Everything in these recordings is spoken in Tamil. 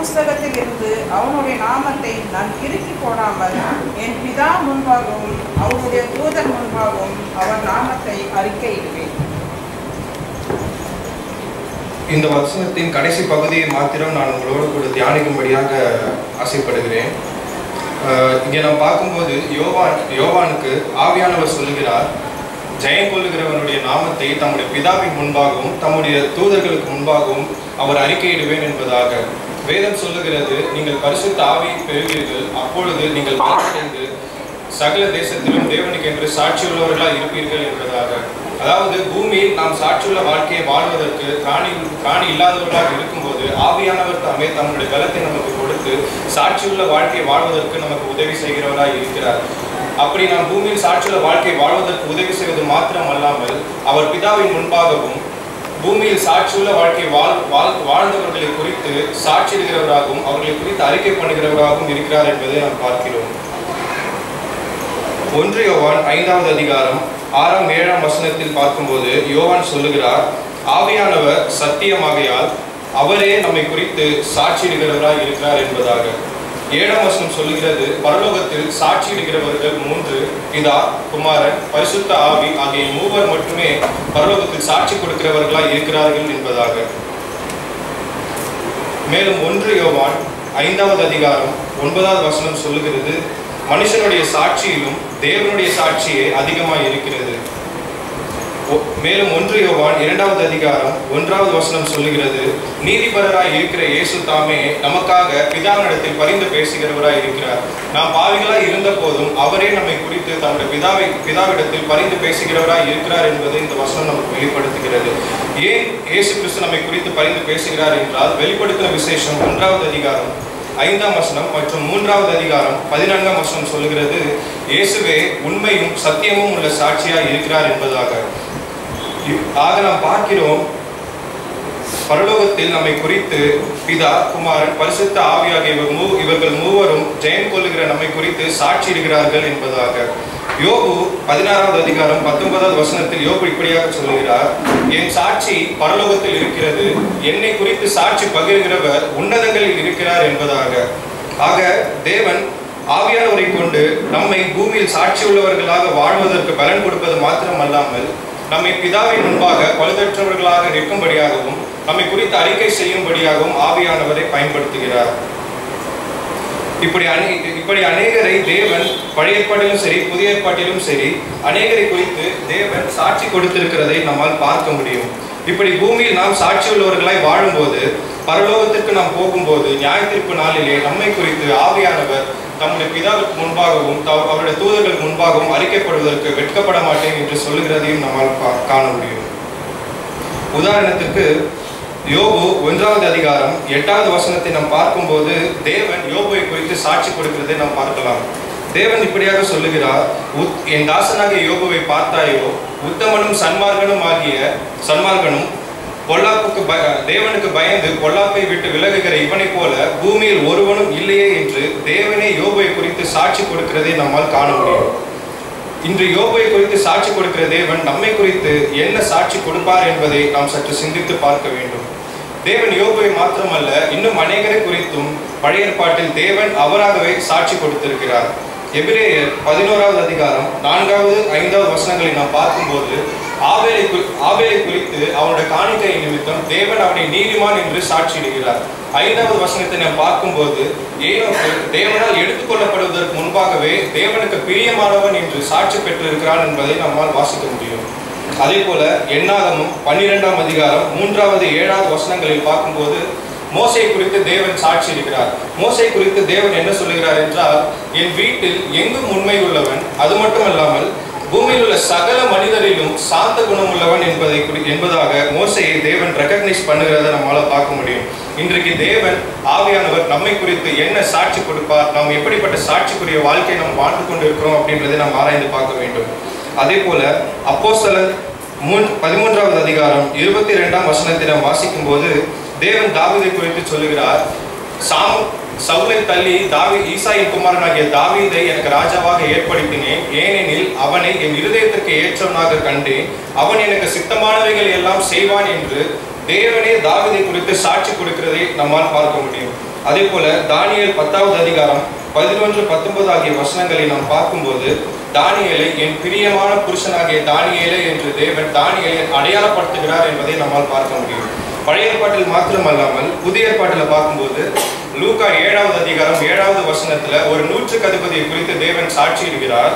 புஸ்தகத்தில் இருந்து அவனுடைய நாமத்தை நான் கிறுக்கி போடாமல் என் பிதா முன்பாகவும் அவருடைய தூதர் முன்பாகவும் அவன் நாமத்தை அறிக்கையிடுவேன் இந்த வசனத்தின் கடைசி பகுதியை மாத்திரம் நான் உங்களோடு கூட தியானிக்கும்படியாக ஆசைப்படுகிறேன் அஹ் இங்கே நாம் பார்க்கும்போது யோவான் யோவானுக்கு ஆவியானவர் சொல்லுகிறார் ஜெயம் கொள்ளுகிறவனுடைய நாமத்தை தம்முடைய பிதாவின் முன்பாகவும் தம்முடைய தூதர்களுக்கு முன்பாகவும் அவர் அறிக்கையிடுவேன் என்பதாக வேதம் சொல்லுகிறது நீங்கள் பரிசுத்த ஆவியை பெறுவீர்கள் அப்பொழுது நீங்கள் பலனடைந்து சகல தேசத்திலும் தேவனுக்கு என்று சாட்சியுள்ளவர்களாக இருப்பீர்கள் என்பதாக அதாவது பூமியில் நாம் சாட்சியுள்ள வாழ்க்கையை வாழ்வதற்கு திராணி திராணி இல்லாதவர்களாக இருக்கும்போது ஆவியானவர் தாமே தம்முடைய பலத்தை நமக்கு கொடுத்து சாட்சியுள்ள வாழ்க்கையை வாழ்வதற்கு நமக்கு உதவி செய்கிறவராய் இருக்கிறார் அப்படி நாம் பூமியில் சாட்சியுள்ள வாழ்க்கை வாழ்வதற்கு உதவி செய்வது மாத்திரம் அல்லாமல் அவர் பிதாவின் முன்பாகவும் பூமியில் சாட்சியுள்ள வாழ்க்கை வாழ் வாழ் வாழ்ந்தவர்களை குறித்து சாட்சியிடுகிறவராகவும் அவர்களை குறித்து அறிக்கை பண்ணுகிறவராகவும் இருக்கிறார் என்பதை நாம் பார்க்கிறோம் ஒன்று யோவான் ஐந்தாவது அதிகாரம் ஆறாம் ஏழாம் வசனத்தில் பார்க்கும்போது யோவான் சொல்லுகிறார் ஆவியானவர் சத்தியமாகையால் அவரே நம்மை குறித்து சாட்சியிடுகிறவராய் இருக்கிறார் என்பதாக ஏழாம் வசனம் சொல்லுகிறது பரலோகத்தில் சாட்சியிடுகிறவர்கள் மூன்று பிதா குமாரன் பரிசுத்த ஆவி ஆகிய மூவர் மட்டுமே பரலோகத்தில் சாட்சி கொடுக்கிறவர்களாய் இருக்கிறார்கள் என்பதாக மேலும் ஒன்று யோவான் ஐந்தாவது அதிகாரம் ஒன்பதாவது வசனம் சொல்லுகிறது மனுஷனுடைய சாட்சியிலும் தேவனுடைய சாட்சியே அதிகமாக இருக்கிறது ஒ- மேலும் ஒன்று யோவான் இரண்டாவது அதிகாரம் ஒன்றாவது வசனம் சொல்லுகிறது நீதிபரராய் இருக்கிற இயேசு தாமே நமக்காக பிதாவினிடத்தில் பரிந்து பேசுகிறவராய் இருக்கிறார் நாம் பாவிகளாய் இருந்த போதும் அவரே நம்மை குறித்து தம்முடைய பிதாவை பிதாவிடத்தில் பரிந்து பேசுகிறவராய் இருக்கிறார் என்பதை இந்த வசனம் நமக்கு வெளிப்படுத்துகிறது ஏன் இயேசு கிறிஸ்து நம்மை குறித்து பரிந்து பேசுகிறார் என்றால் வெளிப்படுத்தின விசேஷம் ஒன்றாவது அதிகாரம் ஐந்தாம் வசனம் மற்றும் மூன்றாவது அதிகாரம் பதினான்காம் வசனம் சொல்லுகிறது இயேசுவே உண்மையும் சத்தியமும் உள்ள சாட்சியாய் இருக்கிறார் என்பதாக இவ்- ஆக நாம் பார்க்கிறோம் பரலோகத்தில் நம்மை குறித்து பிதா குமாரன் பரிசுத்த ஆவியாகிய இவர் மூ இவர்கள் மூவரும் ஜெயம் கொள்ளுகிற நம்மை குறித்து சாட்சியிடுகிறார்கள் என்பதாக யோபு பதினாறாவது அதிகாரம் பத்தொன்பதாவது வசனத்தில் யோபு இப்படியாக சொல்லுகிறார் என் சாட்சி பரலோகத்தில் இருக்கிறது என்னை குறித்து சாட்சி பகிர்கிறவர் உன்னதங்களில் இருக்கிறார் என்பதாக ஆக தேவன் ஆவியானவரை கொண்டு நம்மை பூமியில் சாட்சி உள்ளவர்களாக வாழ்வதற்கு பலன் கொடுப்பது மாத்திரமல்லாமல் நம்மை பிதாவின் முன்பாக பழுதற்றவர்களாக நிற்கும்படியாகவும் நம்மை குறித்து அறிக்கை செய்யும்படியாகவும் ஆவியானவரை பயன்படுத்துகிறார் இப்படி அநே இப்படி அநேகரை தேவன் பழைய ஏற்பாட்டிலும் சரி புதிய ஏற்பாட்டிலும் சரி அநேகரை குறித்து தேவன் சாட்சி கொடுத்திருக்கிறதை நம்மால் பார்க்க முடியும் இப்படி பூமியில் நாம் சாட்சி உள்ளவர்களாய் வாழும்போது பரலோகத்திற்கு நாம் போகும்போது நியாயத்தீர்ப்பு நாளிலே நம்மை குறித்து ஆவியானவர் தம்முடைய பிதாவுக்கு முன்பாகவும் தவ- அவருடைய தூதர்களுக்கு முன்பாகவும் அறிக்கைப்படுவதற்கு வெட்கப்பட மாட்டேன் என்று சொல்லுகிறதையும் நம்மால் பா- காண முடியும் உதாரணத்துக்கு யோபு ஒன்றாவது அதிகாரம் எட்டாவது வசனத்தை நாம் பார்க்கும்போது தேவன் யோபுவை குறித்து சாட்சி கொடுக்கிறதை நாம் பார்க்கலாம் தேவன் இப்படியாக சொல்லுகிறார் உத் என் தாசனாகிய யோபுவை பார்த்தாயோ உத்தமனும் சன்மார்கனும் ஆகிய சன்மார்கனும் பொல்லாப்புக்கு பய தேவனுக்கு பயந்து பொல்லாப்பை விட்டு விலகுகிற இவனைப் போல பூமியில் ஒருவனும் இல்லையே என்று தேவனே யோபுவை குறித்து சாட்சி கொடுக்கிறதை நம்மால் காண முடியும் இன்று யோபுவை குறித்து சாட்சி கொடுக்கிற தேவன் நம்மை குறித்து என்ன சாட்சி கொடுப்பார் என்பதை நாம் சற்று சிந்தித்து பார்க்க வேண்டும் தேவன் யோபுவை மாத்திரமல்ல இன்னும் அநேகரை குறித்தும் பழைய ஏற்பாட்டில் தேவன் அவராகவே சாட்சி கொடுத்திருக்கிறார் எபிரேயர் பதினோராவது அதிகாரம் நான்காவது ஐந்தாவது வசனங்களை நாம் பார்க்கும்போது ஆவேலை குறி ஆவேலை குறித்து அவனுடைய காணிக்கை நிமித்தம் தேவன் அவனை நீதிமான் என்று சாட்சியிடுகிறார் ஐந்தாவது வசனத்தை நாம் பார்க்கும்போது ஏனோக்கு தேவனால் எடுத்துக்கொள்ளப்படுவதற்கு முன்பாகவே தேவனுக்கு பிரியமானவன் என்று சாட்சி பெற்றிருக்கிறான் என்பதை நம்மால் வாசிக்க முடியும் அதே போல எண்ணாகமும் பன்னிரெண்டாம் அதிகாரம் மூன்றாவது ஏழாவது வசனங்களில் பார்க்கும்போது மோசை குறித்து தேவன் சாட்சி இருக்கிறார் மோசை குறித்து தேவன் என்ன சொல்லுகிறார் என்றால் என் வீட்டில் எங்கும் உண்மை உள்ளவன் அது மட்டுமல்லாமல் பூமியில் உள்ள சகல மனிதரிலும் சாந்த குணம் உள்ளவன் என்பதை குறி- என்பதாக மோசையை தேவன் ரெக்கக்னைஸ் பண்ணுகிறத நம்மளால பார்க்க முடியும் இன்றைக்கு தேவன் ஆவியானவர் நம்மை குறித்து என்ன சாட்சி கொடுப்பார் நாம் எப்படிப்பட்ட சாட்சிக்குரிய வாழ்க்கை நாம் வாழ்ந்து கொண்டிருக்கிறோம் அப்படின்றதை நாம் ஆராய்ந்து பார்க்க வேண்டும் அதே போல அப்போஸ்தலர் மூன் பதிமூன்றாவது அதிகாரம் இருபத்தி ரெண்டாம் வசனத்தை நாம் வாசிக்கும் போது தேவன் தாவீதை குறித்து சொல்லுகிறார் சாம் சவுலை தள்ளி தாவி ஈசாயின் குமாரனாகிய தாவீதை எனக்கு ராஜாவாக ஏற்படுத்தினேன் ஏனெனில் அவனை என் இருதயத்திற்கு ஏற்றவனாக கண்டேன் அவன் எனக்கு சித்தமானவைகள் எல்லாம் செய்வான் என்று தேவனே தாவீதை குறித்து சாட்சி கொடுக்கிறதை நம்மால் பார்க்க முடியும் அதே போல தானியேல் பத்தாவது அதிகாரம் பதினொன்று பத்தொன்பது ஆகிய வசனங்களை நாம் பார்க்கும்போது தானியேலை என் பிரியமான புருஷனாகிய தானியேலே என்று தேவன் தானியேலை அடையாளப்படுத்துகிறார் என்பதை நம்மால் பார்க்க முடியும் பழைய ஏற்பாட்டில் மாத்திரமல்லாமல் புதிய ஏற்பாட்டில் பார்க்கும்போது லூக்கா ஏழாவது அதிகாரம் ஏழாவது வசனத்துல ஒரு நூற்றுக்கு அதிபதியை குறித்து தேவன் சாட்சியிடுகிறார்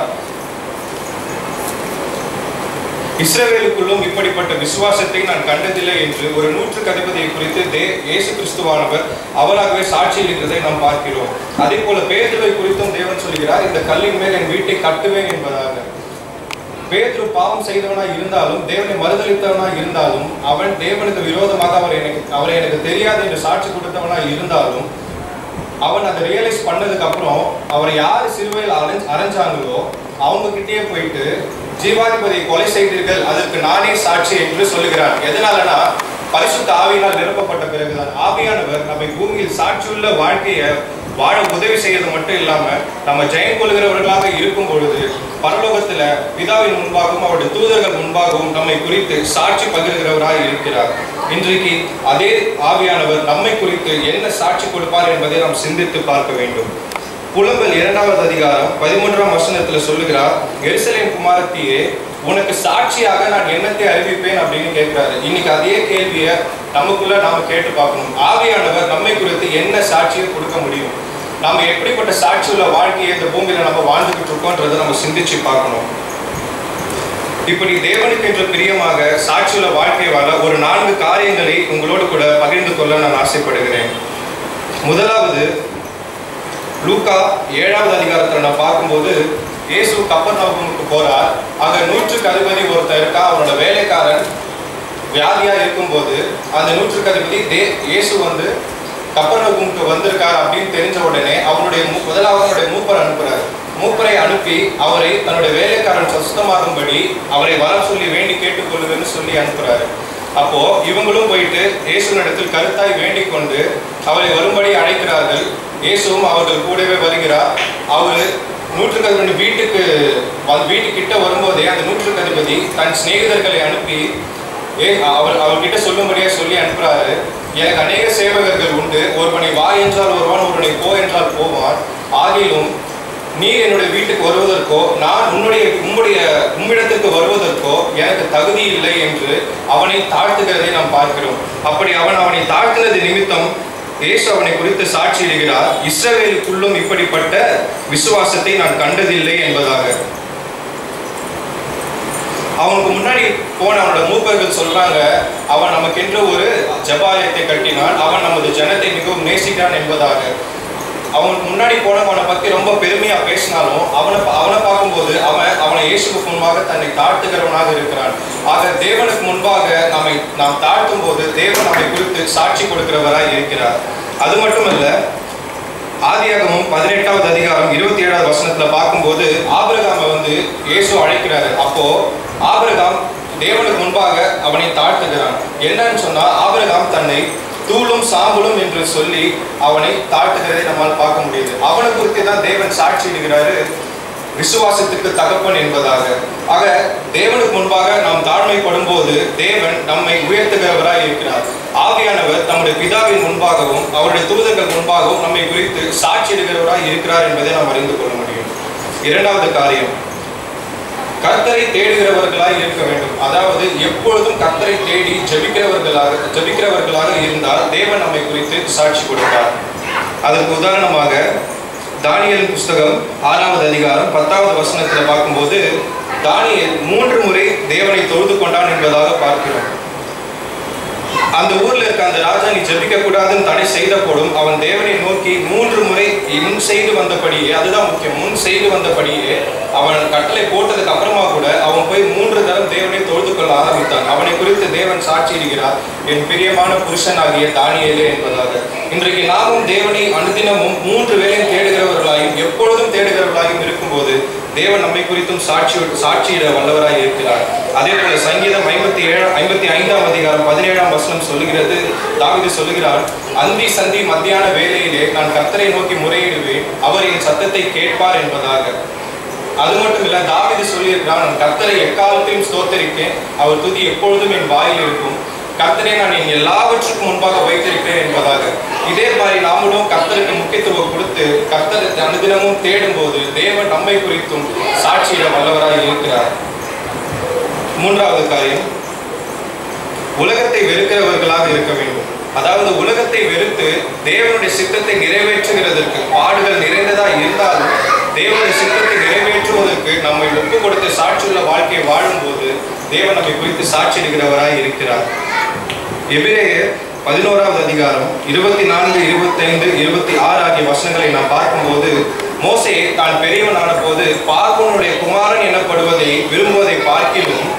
இஸ்ரவேலுக்குள்ளும் இப்படிப்பட்ட விசுவாசத்தை நான் கண்டதில்லை என்று ஒரு நூற்றுக்கு அதிபதியை குறித்து தே இயேசு கிறிஸ்துவானவர் அவராகவே சாட்சியிடுகிறதை நாம் பார்க்கிறோம் அதே போல பேதுருவை குறித்தும் தேவன் சொல்கிறார் இந்த கல்லின் மேல் என் வீட்டை கட்டுவேன் என்பதாக பேதுரு பாவம் செய்தவனாய் இருந்தாலும் தேவனை மறுதளித்தவனாய் இருந்தாலும் அவன் தேவனுக்கு விரோதமாக அவர் எனக்கு அவரை எனக்கு தெரியாது என்று சாட்சி கொடுத்தவனாய் இருந்தாலும் அவன் அதை ரியலைஸ் பண்ணதுக்கு அப்புறம் அவரை யார் சிறுவையில் அரைஞ்ச அரைஞ்சாங்களோ அவங்க கிட்டே போயிட்டு ஜீவாதிபதியை கொலை செய்தீர்கள் அதற்கு நானே சாட்சி என்று சொல்லுகிறார் எதனாலனா பரிசுத்த ஆவியினால் நிரப்பப்பட்ட பிறகுதான் ஆவியானவர் நம்மை பூமியில் சாட்சியுள்ள வாழ்க்கையை வாழ உதவி செய்யறது மட்டும் இல்லாம நம்ம ஜெயம் கொள்கிறவர்களாக இருக்கும் பொழுது பரலோகத்துல பிதாவின் முன்பாகவும் அவருடைய தூதர்கள் முன்பாகவும் நம்மை குறித்து சாட்சி பகிர்கிறவராய் இருக்கிறார் இன்றைக்கு அதே ஆவியானவர் நம்மை குறித்து என்ன சாட்சி கொடுப்பார் என்பதை நாம் சிந்தித்து பார்க்க வேண்டும் புலம்பல் இரண்டாவது அதிகாரம் பதிமூன்றாம் வசனத்துல சொல்லுகிறார் எருசலேம் குமாரத்தியே உனக்கு சாட்சியாக நான் என்னத்தை அறிவிப்பேன் அப்படின்னு கேட்கிறாரு இன்னைக்கு அதே கேள்வியை நமக்குள்ள நாம கேட்டு பார்க்கணும் ஆவியானவர் நம்மை குறித்து என்ன சாட்சியை கொடுக்க முடியும் நாம எப்படிப்பட்ட சாட்சி உள்ள வாழ்க்கையை இந்த பூமியில நம்ம வாழ்ந்துகிட்டு இருக்கோன்றதை நம்ம சிந்திச்சு பார்க்கணும் இப்படி தேவனுக்கு என்று பிரியமாக சாட்சியுள்ள வாழ்க்கை வாழ ஒரு நான்கு காரியங்களை உங்களோடு கூட பகிர்ந்து கொள்ள நான் ஆசைப்படுகிறேன் முதலாவது லூக்கா ஏழாவது அதிகாரத்தில் நான் பார்க்கும்போது இயேசு கப்பர்நகமுக்கு போறார் அங்க நூற்றுக்கு அதிபதி ஒருத்தர் இருக்கா அவனோட வேலைக்காரன் வியாதியா இருக்கும்போது அந்த நூற்றுக்கு அதிபதி தே இயேசு வந்து கப்பர்நகமுக்கு வந்திருக்கார் அப்படின்னு தெரிஞ்ச உடனே அவருடைய மு- முதலாவது அவருடைய மூப்பர் அனுப்புறாரு மூப்பரை அனுப்பி அவரை தன்னுடைய வேலைக்காரன் சுத்தமாகும்படி அவரை வர சொல்லி வேண்டி கேட்டுக்கொள்ளுங்கன்னு சொல்லி அனுப்புறாரு அப்போ இவங்களும் போயிட்டு இயேசுவினிடத்தில் கருத்தாய் வேண்டிக் கொண்டு அவரை வரும்படி அழைக்கிறார்கள் இயேசுவும் அவர்கள் கூடவே வருகிறார் அவரு நூற்றுக்கதிபதி வீட்டுக்கு வந்து வீட்டுக்கிட்ட வரும்போதே அந்த நூற்றுக்கதிபதி தன் சிநேகிதர்களை அனுப்பி ஏ அவர் அவர்கிட்ட சொல்லும்படியா சொல்லி அனுப்புறாரு எனக்கு அநேக சேவகர்கள் உண்டு ஒருவனை வா என்றால் ஒருவன் ஒருவனை போ என்றால் போவான் ஆகிலும் நீர் என்னுடைய வீட்டுக்கு வருவதற்கோ நான் உன்னுடைய உம்முடைய உம்மிடத்திற்கு வருவதற்கோ எனக்கு தகுதி இல்லை என்று அவனை தாழ்த்துகிறதை நாம் பார்க்கிறோம் அப்படி அவன் அவனை தாழ்த்தினது நிமித்தம் இயேசு அவனை குறித்து சாட்சியிடுகிறார் இஸ்ரவேலுக்குள்ளும் இப்படிப்பட்ட விசுவாசத்தை நான் கண்டதில்லை என்பதாக அவனுக்கு முன்னாடி போன அவனோட மூப்பர்கள் சொல்றாங்க அவன் நமக்கென்று ஒரு ஜபாலயத்தை கட்டினான் அவன் நமது ஜனத்தை மிகவும் நேசிக்கிறான் என்பதாக அவனுக்கு முன்னாடி போனவனை பத்தி ரொம்ப பெருமையா பேசினாலும் அவனை அவனை பார்க்கும்போது அவன் அவனை இயேசுக்கு முன்பாக தன்னை தாழ்த்துகிறவனாக இருக்கிறான் ஆக தேவனுக்கு முன்பாக நம்மை நாம் தாழ்த்தும் போது தேவன் நம்மை குறித்து சாட்சி கொடுக்கிறவராய் இருக்கிறார் அது மட்டுமல்ல ஆதியாகமும் பதினெட்டாவது அதிகாரம் இருபத்தி ஏழாவது வசனத்துல பார்க்கும்போது ஆபிரகாமை வந்து இயேசு அழைக்கிறாரு அப்போ ஆபிரகாம் தேவனுக்கு முன்பாக அவனை தாழ்த்துகிறான் என்னன்னு சொன்னா ஆபிரகாம் தன்னை தூளும் சாம்பலும் என்று சொல்லி அவனை தாழ்த்துகிறதை நம்மால் பார்க்க முடியுது அவனை குறித்து தான் தேவன் சாட்சியிடுகிறாரு விசுவாசத்துக்கு தகப்பன் என்பதாக ஆக தேவனுக்கு முன்பாக நாம் தாழ்மைப்படும் போது தேவன் நம்மை உயர்த்துகிறவராய் இருக்கிறார் ஆவியானவர் தம்முடைய பிதாவின் முன்பாகவும் அவருடைய தூதர்கள் முன்பாகவும் நம்மை குறித்து சாட்சியிடுகிறவராய் இருக்கிறார் என்பதை நாம் அறிந்து கொள்ள முடியும் இரண்டாவது காரியம் கர்த்தரை தேடுகிறவர்களாய் இருக்க வேண்டும் அதாவது எப்பொழுதும் கர்த்தரை தேடி ஜெபிக்கிறவர்களாக ஜெபிக்கிறவர்களாக இருந்தால் தேவன் நம்மை குறித்து சாட்சி கொடுப்பார் அதற்கு உதாரணமாக தானியேல் புஸ்தகம் ஆறாவது அதிகாரம் பத்தாவது வசனத்துல பார்க்கும்போது தானியேல் மூன்று முறை தேவனை தொழுது கொண்டான் என்பதாக பார்க்கிறோம் அந்த ஊர்ல இருக்க அந்த ராஜா நீ ஜெபிக்க கூடாதுன்னு தடை செய்த போடும் அவன் தேவனை நோக்கி மூன்று முறை முன் செய்து வந்தபடியே அதுதான் முக்கியம் முன் செய்து வந்தபடியே அவன் கட்டளை போட்டதுக்கு அப்புறமா கூட அவன் போய் மூன்று தரம் தேவனை தொழுது கொள்ள ஆரம்பித்தான் அவனை குறித்து தேவன் சாட்சியிடுகிறார் என் பிரியமான புருஷனாகிய தானியேலே என்பதாக இன்றைக்கு நாமும் தேவனை அனுதினமும் மூன்று வேளையும் தேடுகிறவர்களாயும் எப்பொழுதும் தேடுகிறவர்களாயும் இருக்கும்போது தேவன் நம்மை குறித்தும் சாட்சி சாட்சியிட வல்லவராய் இருக்கிறார் அதே போல சங்கீதம் ஐம்பத்தி ஏழு ஐம்பத்தி ஐந்தாம் அதிகாரம் பதினேழாம் வசனம் சொல்லுகிறது தாவீது சொல்லுகிறார் அந்தி சந்தி மத்தியான வேலையிலே நான் கர்த்தரை நோக்கி முறையிடுவேன் அவர் என் சத்தத்தை கேட்பார் என்பதாக அது மட்டும் இல்ல தாவீது சொல்லியிருக்கிறான் நான் கர்த்தரை எக்காலத்தையும் ஸ்தோத்தரிப்பேன் அவர் துதி எப்பொழுதும் என் வாயில் இருக்கும் கர்த்தரை நான் என் எல்லாவற்றுக்கும் முன்பாக வைத்திருக்கிறேன் என்பதாக இதே மாதிரி நாமளும் கர்த்தருக்கு முக்கியத்துவம் கொடுத்து கர்த்தரை அனுதினமும் தேடும் போது தேவன் நம்மை குறித்தும் சாட்சியிட வல்லவராய் இருக்கிறார் மூன்றாவது காரியம் உலகத்தை வெறுக்கிறவர்களாக இருக்க வேண்டும் அதாவது உலகத்தை வெறுத்து தேவனுடைய சித்தத்தை நிறைவேற்றுகிறதற்கு பாடுகள் நிறைந்ததா இருந்தாலும் தேவனுடைய சித்தத்தை நிறைவேற்றுவதற்கு நம்மை ஒப்பு கொடுத்து சாட்சியுள்ள வாழ்க்கையை வாழும்போது தேவன் நம்மை குறித்து சாட்சியிடுகிறவராய் இருக்கிறார் எபிரேயர் பதினோராவது அதிகாரம் இருபத்தி நான்கு இருபத்தைந்து இருபத்தி ஆறு ஆகிய வசனங்களை நாம் பார்க்கும்போது மோசே தான் பெரியவனான போது பார்வனுடைய குமாரன் எனப்படுவதை விரும்புவதை பார்க்கிலும்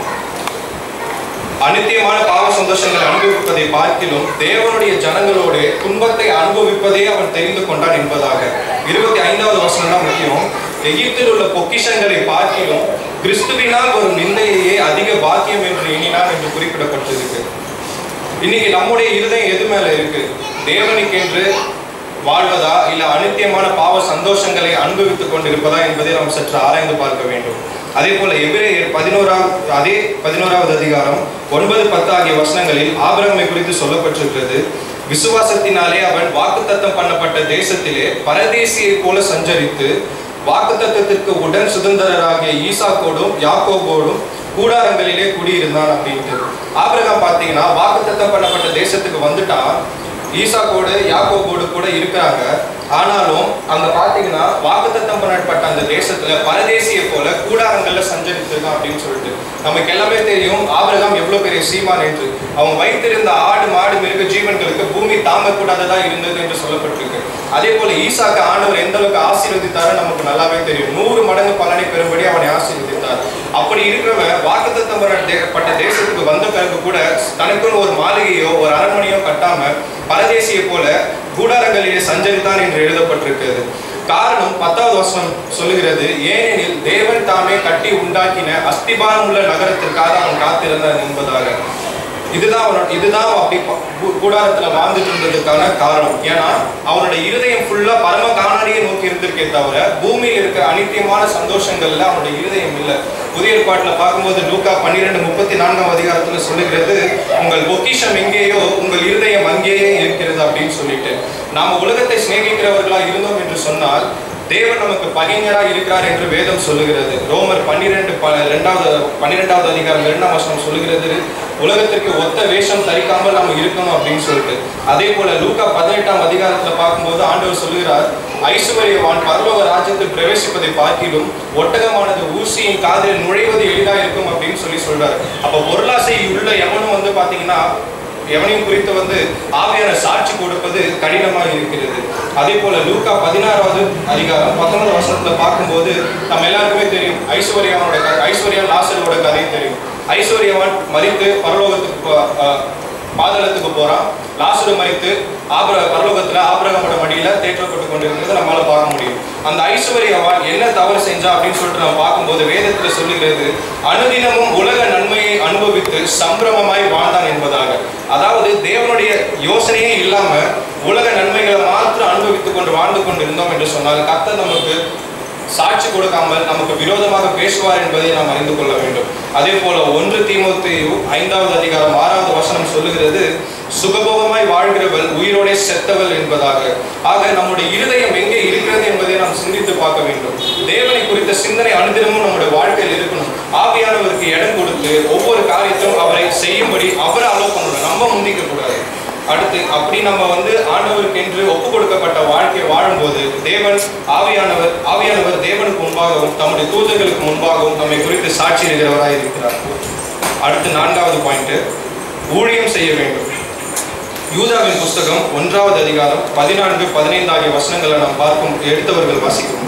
அனித்தியமான பாவ சந்தோஷங்களை அனுபவிப்பதை பார்க்கிலும் தேவனுடைய ஜனங்களோடு துன்பத்தை அனுபவிப்பதே அவன் தெரிந்து கொண்டான் என்பதாக இருபத்தி ஐந்தாவது வசனம் தான் முக்கியம் எகிப்தில் உள்ள பொக்கிஷங்களை பார்க்கிலும் கிறிஸ்துவினால் வரும் நிந்தையே அதிக பாக்கியம் என்று எண்ணினான் என்று குறிப்பிடப்பட்டிருக்கு இன்னைக்கு நம்முடைய இருதயம் எது மேல இருக்கு தேவனுக்கென்று வாழ்வதா இல்ல அனித்தியமான பாவ சந்தோஷங்களை அனுபவித்துக் கொண்டிருப்பதா என்பதை நாம் சற்று ஆராய்ந்து பார்க்க வேண்டும் அதே போல எபிரேயர் பதினோராவது அதே பதினோராவது அதிகாரம் ஒன்பது பத்து ஆகிய வசனங்களில் ஆபிரகமை குறித்து சொல்லப்பட்டிருக்கிறது விசுவாசத்தினாலே அவன் வாக்குத்தத்தம் பண்ணப்பட்ட தேசத்திலே பரதேசியை போல சஞ்சரித்து வாக்குத்தத்தத்திற்கு உடன் சுதந்திரராகிய ஈசாக்கோடும் யாக்கோபோடும் கூடாரங்களிலே குடியிருந்தான் அப்படின்ட்டு ஆபிரகாம் பார்த்தீங்கன்னா வாக்குத்தத்தம் பண்ணப்பட்ட தேசத்துக்கு வந்துட்டான் ஈசாக்கோடு யாக்கோபோடு கூட இருக்கிறாங்க ஆனாலும் அங்க பாத்தீங்கன்னா வாக்குத்தத்தம் பண்ணப்பட்ட அந்த தேசத்துல பரதேசியை போல கூடாரங்கள்ல சஞ்சரித்திருக்கான் அப்படின்னு சொல்லிட்டு நமக்கு எல்லாமே தெரியும் ஆபிரகாம் எவ்வளவு பெரிய சீமான் என்று அவன் வைத்திருந்த ஆடு மாடு மிருக ஜீவன்களுக்கு பூமி தாங்கக்கூடாததா இருந்தது என்று சொல்லப்பட்டிருக்கு அதே போல ஈசாக்கு ஆண்டவர் எந்த அளவுக்கு ஆசீர்வதித்தாரோ நமக்கு நல்லாவே தெரியும் நூறு மடங்கு பலனை பெறும்படி அவனை ஆசீர்வதித்தார் அப்படி இருக்கிறவன் வாக்குத்தத்தம் பண்ணப்பட்ட தேசத்துக்கு வந்த பிறகு கூட தனக்குன்னு ஒரு மாளிகையோ ஒரு அரண்மனையோ கட்டாம பரதேசியை போல கூடாரங்களிலே சஞ்சரித்தான் என்று எழுதப்பட்டிருக்கிறது காரணம் பத்தாவது வசனம் சொல்லுகிறது ஏனெனில் தேவன் தாமே கட்டி உண்டாக்கின அஸ்திபாரம் உள்ள நகரத்திற்காக அவன் காத்திருந்தான் என்பதாக இதுதான் அவனோட இதுதான் அவன் அப்படி ப- கூ- கூடாரத்துல வாழ்ந்துட்டு இருந்ததுக்கான காரணம் ஏன்னா அவனுடைய இருதயம் ஃபுல்லா பரம காணாடியை நோக்கி இருந்திருக்கே தவிர பூமியில் இருக்கிற அனித்தியமான சந்தோஷங்கள்ல அவனுடைய இருதயம் இல்லை புதிய ஏற்பாட்டுல பார்க்கும்போது லூக்கா பன்னிரெண்டு முப்பத்தி நான்காம் அதிகாரத்துல சொல்லுகிறது உங்கள் பொக்கிஷம் எங்கேயோ உங்கள் இருதயம் அங்கேயே இருக்கிறது அப்படின்னு சொல்லிட்டு நாம உலகத்தை சிநேகிக்கிறவர்களா இருந்தோம் என்று சொன்னால் தேவன் நமக்கு பகைஞரா இருக்கிறார் என்று வேதம் சொல்லுகிறது ரோமர் பன்னிரெண்டு ப ரெண்டாவது பன்னிரெண்டாவது அதிகாரம் இரண்டாம் வசனம் சொல்லுகிறது உலகத்திற்கு ஒத்த வேஷம் தரிக்காமல் நாம் இருக்கணும் அப்படின்னு சொல்லிட்டு அதே போல லூக்கா பதினெட்டாம் அதிகாரத்துல பார்க்கும்போது ஆண்டவர் சொல்லுகிறார் ஐஸ்வர்யவான் பரலோக ராஜ்யத்தில் பிரவேசிப்பதை பார்க்கிலும் ஒட்டகமானது ஊசியின் காதில் நுழைவது எளிதா இருக்கும் அப்படின்னு சொல்லி சொல்றாரு அப்ப பொருளாசை உள்ள எவனும் வந்து பாத்தீங்கன்னா எவனையும் குறித்து வந்து ஆவியான சாட்சி கொடுப்பது கடினமாக இருக்கிறது அதே போல லூக்கா பதினாறாவது அதிகாரம் பத்தொன்பது வசனத்துல பார்க்கும்போது நம்ம எல்லாருக்குமே தெரியும் ஐஸ்வர்யாவோட கதை ஐஸ்வர்யா லாசரோட கதை தெரியும் ஐஸ்வர்யவான் மறித்து பரலோகத்துக்கு போ- அஹ், பாதாளத்துக்கு போறான் லாசரு மறித்து ஆபிர பரலோகத்துல ஆபிரகமோட மடியில தேற்றப்பட்டு கொண்டிருக்கிறது நம்மளால பார்க்க முடியும் அந்த ஐஸ்வர்யவான் என்ன தவறு செஞ்சா அப்படின்னு சொல்லிட்டு நம்ம பார்க்கும்போது வேதத்துல சொல்லுகிறது அனுதினமும் உலக நன்மையை அனுபவித்து சம்பிரமமாய் வாழ்ந்தான் என்பதாக அதாவது தேவனுடைய யோசனையே இல்லாம உலக நன்மைகளை மாத்திரம் அனுபவித்துக் கொண்டு வாழ்ந்து கொண்டு இருந்தோம் என்று சொன்னால் கர்த்தர் நமக்கு சாட்சி கொடுக்காமல் நமக்கு விரோதமாக பேசுவார் என்பதை நாம் அறிந்து கொள்ள வேண்டும் அதே போல ஒன்று தீமோத்தேயு ஐந்தாவது அதிகாரம் ஆறாவது வசனம் சொல்லுகிறது சுகபோகமாய் வாழ்கிறவள் உயிரோடே செத்தவள் என்பதாக ஆக நம்முடைய இருதயம் எங்கே இருக்கிறது என்பதை நாம் சிந்தித்து பார்க்க வேண்டும் தேவனை குறித்த சிந்தனை அனுதினமும் நம்முடைய வாழ்க்கையில் இருக்கணும் ஆவியானவருக்கு இடம் கொடுத்து ஒவ்வொரு காரியத்தையும் அவரை செய்யும்படி அவரை அலோவ் பண்ணணும் நம்ம முந்திக்க கூடாது அடுத்து அப்படி நம்ம வந்து ஆண்டவருக்கு என்று ஒப்பு கொடுக்கப்பட்ட வாழ்க்கையை வாழும்போது தேவன் ஆவியானவர் ஆவியானவர் தேவனுக்கு முன்பாகவும் தம்முடைய தூதர்களுக்கு முன்பாகவும் நம்மை குறித்து சாட்சி இருக்கிறவராய் இருக்கிறார் அடுத்து நான்காவது பாயிண்ட் ஊழியம் செய்ய வேண்டும் யூதாவின் புஸ்தகம் ஒன்றாவது அதிகாரம் பதினான்கு பதினைந்து ஆகிய வசனங்களை நாம் பார்க்கும் எடுத்தவர்கள் வாசிக்கும்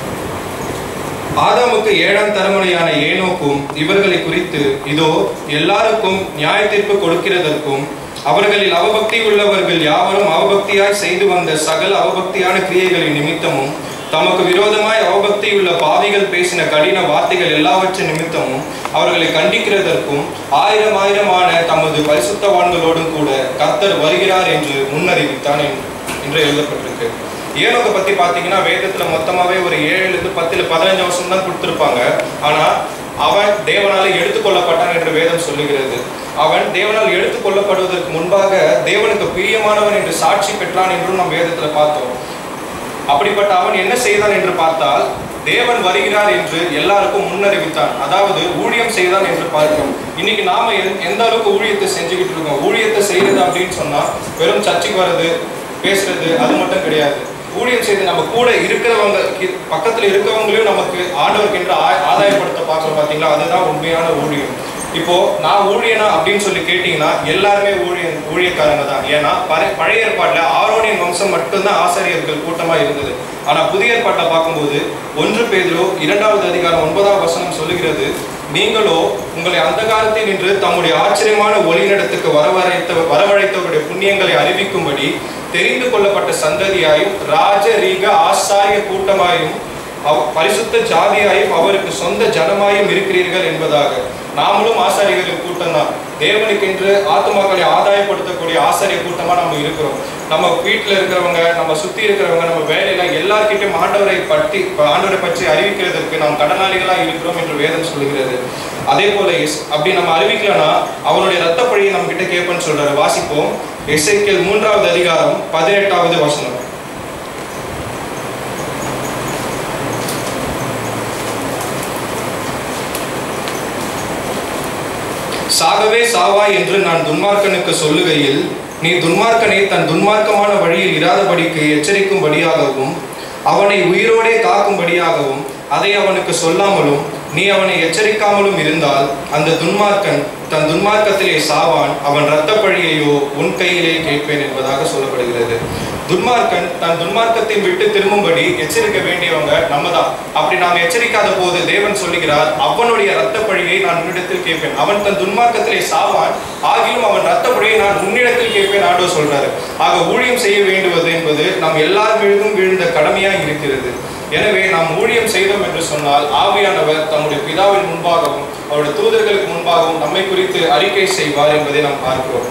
ஆதாமுக்கு ஏழாம் தலைமுறையான ஏனோக்கும் இவர்களை குறித்து இதோ எல்லாருக்கும் நியாய தீர்ப்பு கொடுக்கிறதற்கும் அவர்களில் அவபக்தி உள்ளவர்கள் யாவரும் அவபக்தியாய் செய்து வந்த சகல அவபக்தியான கிரியைகளின் நிமித்தமும் தமக்கு விரோதமாய் அவபக்தியுள்ள பாவிகள் பேசின கடின வார்த்தைகள் எல்லாவற்றின் நிமித்தமும் அவர்களை கண்டிக்கிறதற்கும் ஆயிரம் ஆயிரமான தமது பரிசுத்தவான்களோடும் கூட கர்த்தர் வருகிறார் என்று முன்னறிவித்தான் என்று- என்று எழுதப்பட்டிருக்கு ஏனோக்கை பத்தி பாத்தீங்கன்னா வேதத்துல மொத்தமாவே ஒரு ஏழுல இருந்து பத்துல பதினஞ்சு வருஷம் தான் கொடுத்திருப்பாங்க ஆனா அவன் தேவனால எடுத்துக்கொள்ளப்பட்டான் என்று வேதம் சொல்லுகிறது அவன் தேவனால் எடுத்துக் கொள்ளப்படுவதற்கு முன்பாக தேவனுக்கு பிரியமானவன் என்று சாட்சி பெற்றான் என்றும் நாம் வேதத்துல பார்த்தோம் அப்படிப்பட்ட அவன் என்ன செய்தான் என்று பார்த்தால் தேவன் வருகிறார் என்று எல்லாருக்கும் முன்னறிவித்தான் அதாவது ஊழியம் செய்தான் என்று பார்க்கிறோம் இன்னைக்கு நாம எந்த- எந்த அளவுக்கு ஊழியத்தை செஞ்சுக்கிட்டு இருக்கோம் ஊழியத்தை செய்யறது அப்படின்னு சொன்னா வெறும் சர்ச்சுக்கு வர்றது பேசுறது அது மட்டும் கிடையாது ஊழியம் செய்து நம்ம கூட இருக்கிறவங்க கி- பக்கத்துல இருக்கிறவங்களையும் நமக்கு ஆண்டவருக்கு என்று ஆ- ஆதாயப்படுத்த பார்க்கிறோம் பாத்தீங்களா அதுதான் உண்மையான ஊழியம் இப்போ நான் ஊழியனா அப்படின்னு சொல்லி கேட்டீங்கன்னா எல்லாருமே ஊழியன் ஊழியக்காரங்க தான் ஏன்னா பழைய பழைய ஏற்பாட்டுல ஆரோனியன் வம்சம் மட்டும்தான் ஆசிரியர்கள் கூட்டமா இருந்தது ஆனா புதிய ஏற்பாட்டை பார்க்கும்போது ஒன்று பேதிலோ இரண்டாவது அதிகாரம் ஒன்பதாம் வசனம் சொல்லுகிறது நீங்களோ உங்களை அந்த காலத்தில் நின்று தம்முடைய ஆச்சரியமான ஒளிநடத்துக்கு வரவழைத்த வரவழைத்தவருடைய புண்ணியங்களை அறிவிக்கும்படி தெரிந்து கொள்ளப்பட்ட சந்ததியாயும் ராஜரீக ஆசாரிய கூட்டமாயும் அவ- பரிசுத்த ஜாதியாயும் அவருக்கு சொந்த ஜனமாயும் இருக்கிறீர்கள் என்பதாக நாமளும் ஆசாரியர்களின் கூட்டம் தான் தேவனுக்கென்று ஆத்துமாக்களை ஆதாயப்படுத்தக்கூடிய ஆசாரிய கூட்டமா நம்ம இருக்கிறோம் நம்ம வீட்டில் இருக்கிறவங்க நம்ம சுத்தி இருக்கிறவங்க நம்ம வேலையில எல்லார்கிட்டையும் ஆண்டவரை பற்றி ஆண்டவரை பற்றி அறிவிக்கிறதற்கு நாம் கடனாளிகளா இருக்கிறோம் என்று வேதம் சொல்லுகிறது அதே போல எஸ் அப்படி நம்ம அறிவிக்கலனா அவனுடைய ரத்த பழியை நம்ம கிட்ட கேட்பேன்னு சொல்றாரு வாசிப்போம் எஸ்ஐக்கியல் மூன்றாவது அதிகாரம் பதினெட்டாவது வசனம் சாகவே சாவாய் என்று நான் துன்மார்க்கனுக்கு சொல்லுகையில் நீ துன்மார்க்கனை தன் துன்மார்க்கமான வழியில் இராதபடிக்கு எச்சரிக்கும்படியாகவும் அவனை உயிரோடே காக்கும்படியாகவும் அதை அவனுக்கு சொல்லாமலும் நீ அவனை எச்சரிக்காமலும் இருந்தால் அந்த துன்மார்க்கன் தன் துன்மார்க்கத்திலே சாவான் அவன் இரத்த பழியையோ உன் கையிலே கேட்பேன் என்பதாக சொல்லப்படுகிறது துன்மார்க்கன் தன் துன்மார்க்கத்தை விட்டு திரும்பும்படி எச்சரிக்க வேண்டியவங்க நம்ம தான் அப்படி நாம் எச்சரிக்காத போது தேவன் சொல்லுகிறார் அவனுடைய இரத்த பழியை நான் உன்னிடத்தில் கேட்பேன் அவன் தன் துன்மார்க்கத்திலே சாவான் ஆகிலும் அவன் இரத்த பழியை நான் உன்னிடத்தில் கேட்பேன் ஆண்டவர் சொல்றாரு ஆக ஊழியம் செய்ய வேண்டுவது என்பது நாம் எல்லார் மீதும் விழுந்த கடமையாய் இருக்கிறது எனவே நாம் ஊழியம் செய்தோம் என்று சொன்னால் ஆவியானவர் தம்முடைய பிதாவின் முன்பாகவும் அவருடைய தூதர்களுக்கு முன்பாகவும் நம்மை குறித்து அறிக்கை செய்வார் என்பதை நாம் பார்க்கிறோம்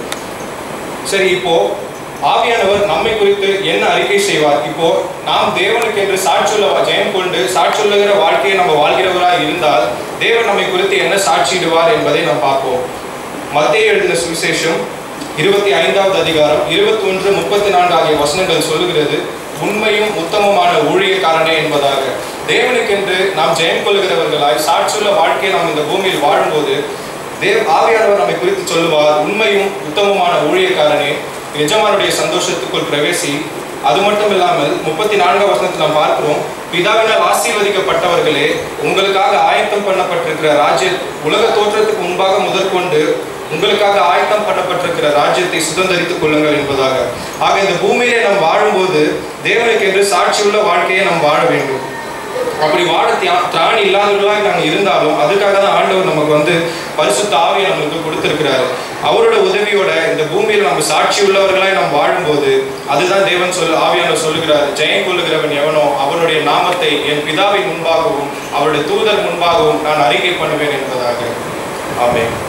சரி இப்போ ஆவியானவர் நம்மை குறித்து என்ன அறிக்கை செய்வார் இப்போ நாம் தேவனுக்கு என்று சாட்சியுள்ள ஜெயம் கொண்டு சாட்சியுள்ளுகிற வாழ்க்கையை நம்ம வாழ்கிறவராய் இருந்தால் தேவன் நம்மை குறித்து என்ன சாட்சியிடுவார் என்பதை நாம் பார்ப்போம் மத்திய எழுதின சுவிசேஷம் இருபத்தி ஐந்தாவது அதிகாரம் இருபத்தி ஒன்று முப்பத்தி நான்கு ஆகிய வசனங்கள் சொல்லுகிறது உண்மையும் உத்தமமான ஊழியக்காரனே என்பதாக தேவனுக்கென்று நாம் ஜெயம் கொள்கிறவர்களாய் சாட்சியுள்ள வாழ்க்கையை நாம் இந்த பூமியில் வாழும்போது தேவ் ஆவியானவர் நம்மை குறித்து சொல்லுவார் உண்மையும் உத்தமமான ஊழியக்காரனே எஜமானுடைய சந்தோஷத்துக்குள் பிரவேசி அது மட்டும் இல்லாமல் முப்பத்தி நான்காம் வசனத்தில் நாம் பார்க்கிறோம் பிதாவினால் ஆசீர்வதிக்கப்பட்டவர்களே உங்களுக்காக ஆயத்தம் பண்ணப்பட்டிருக்கிற ராஜ்ய உலக தோற்றத்துக்கு முன்பாக முதற்கொண்டு உங்களுக்காக ஆயத்தம் பண்ணப்பட்டிருக்கிற ராஜ்யத்தை சுதந்திரித்துக் கொள்ளுங்கள் என்பதாக ஆக இந்த பூமியிலே நாம் வாழும்போது தேவனுக்கு என்று சாட்சியுள்ள வாழ்க்கையை நாம் வாழ வேண்டும் அப்படி வாழ தியா- திராணி இல்லாதவர்களாக நாங்கள் இருந்தாலும் அதுக்காக தான் ஆண்டவர் நமக்கு வந்து பரிசுத்த ஆவியை நம்மளுக்கு கொடுத்திருக்கிறாரு அவரோட உதவியோட இந்த பூமியில் நம்ம சாட்சி உள்ளவர்களாய் நாம் வாழும்போது அதுதான் தேவன் சொல் ஆவியானவர் சொல்லுகிறார் ஜெயம் கொள்ளுகிறவன் எவனோ அவனுடைய நாமத்தை என் பிதாவின் முன்பாகவும் அவருடைய தூதர் முன்பாகவும் நான் அறிக்கை பண்ணுவேன் என்பதாக ஆமென்